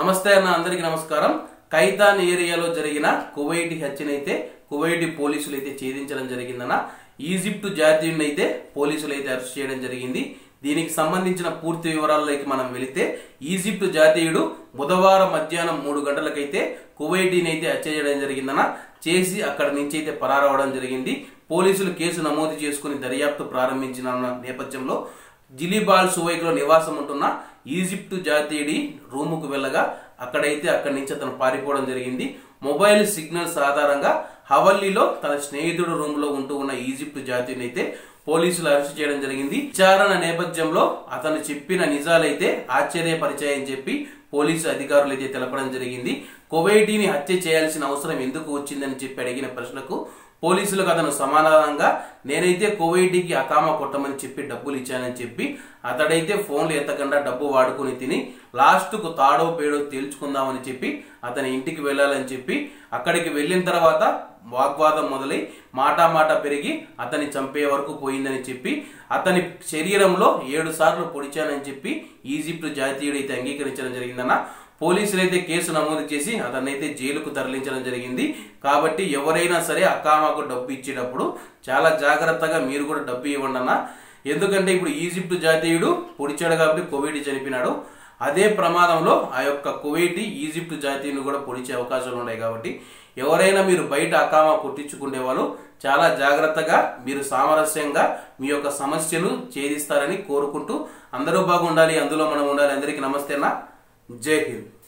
నమస్తే అన్న అందరికీ నమస్కారం కైతాన్ ఏరియాలో జరిగిన కువైటి హత్యనైతే కువైటి పోలీసులు అయితే ఛేదించడం జరిగిందన్న ఈజిప్ట్ జాతీయుడిని అయితే పోలీసులు అయితే అరెస్ట్ చేయడం జరిగింది దీనికి సంబంధించిన పూర్తి వివరాల్లోకి మనం వెళితే ఈజిప్ట్ జాతీయుడు బుధవారం మధ్యాహ్నం మూడు గంటలకైతే కువైటీని అయితే హత్య చేయడం జరిగిందన్న చేసి అక్కడి నుంచి అయితే పరారవడం జరిగింది పోలీసులు కేసు నమోదు చేసుకుని దర్యాప్తు ప్రారంభించిన నేపథ్యంలో జిలిబాల్ సువైక్ లో నివాసం ఉంటున్న ఈజిప్టు జాతీయుడి రూముకు వెళ్ళగా అక్కడైతే అక్కడి నుంచి అతను పారిపోవడం జరిగింది మొబైల్ సిగ్నల్స్ ఆధారంగా హవల్లీలో తన స్నేహితుడు రూమ్ లో ఉంటూ ఉన్న ఈజిప్టు జాతీయుని అయితే పోలీసులు అరెస్ట్ చేయడం జరిగింది విచారణ నేపథ్యంలో అతను చెప్పిన నిజాలైతే ఆశ్చర్యపరిచాయని చెప్పి పోలీసు అధికారులు అయితే తెలపడం జరిగింది కువైటీని హత్య చేయాల్సిన అవసరం ఎందుకు వచ్చిందని చెప్పి అడిగిన ప్రశ్నకు పోలీసులకు అతను సమాధానంగా నేనైతే కువైటీకి అకామ కొట్టమని చెప్పి డబ్బులు ఇచ్చానని చెప్పి అతడైతే ఫోన్లు ఎత్తకుండా డబ్బు వాడుకుని తిని లాస్ట్కు తాడో పేడో తేల్చుకుందామని చెప్పి అతని ఇంటికి వెళ్ళాలని చెప్పి అక్కడికి వెళ్ళిన తర్వాత వాగ్వాదం మొదలై మాటా మాట పెరిగి అతని చంపే వరకు పోయిందని చెప్పి అతని శరీరంలో ఏడు సార్లు పొడిచానని చెప్పి ఈజిప్ట్ జాతీయుడు అయితే అంగీకరించడం జరిగిందన్న పోలీసులు అయితే కేసు నమోదు చేసి అతన్ని అయితే జైలుకు తరలించడం జరిగింది కాబట్టి ఎవరైనా సరే అక్కామాకు డబ్బు ఇచ్చేటప్పుడు చాలా జాగ్రత్తగా మీరు కూడా డబ్బు ఇవ్వండి అన్న ఎందుకంటే ఇప్పుడు ఈజిప్ట్ జాతీయుడు పొడిచాడు కాబట్టి కోవిడ్ చనిపోయినాడు అదే ప్రమాదంలో ఆ యొక్క కువైటి ఈజిప్ట్ జాతీయుని కూడా పొడిచే అవకాశాలు ఉన్నాయి కాబట్టి ఎవరైనా మీరు బయట అకామా కొట్టించుకునే వాళ్ళు చాలా జాగ్రత్తగా మీరు సామరస్యంగా మీ యొక్క సమస్యలు ఛేదిస్తారని కోరుకుంటూ అందరూ బాగుండాలి అందులో మనం ఉండాలి అందరికీ నమస్తే అన్న జై హింద్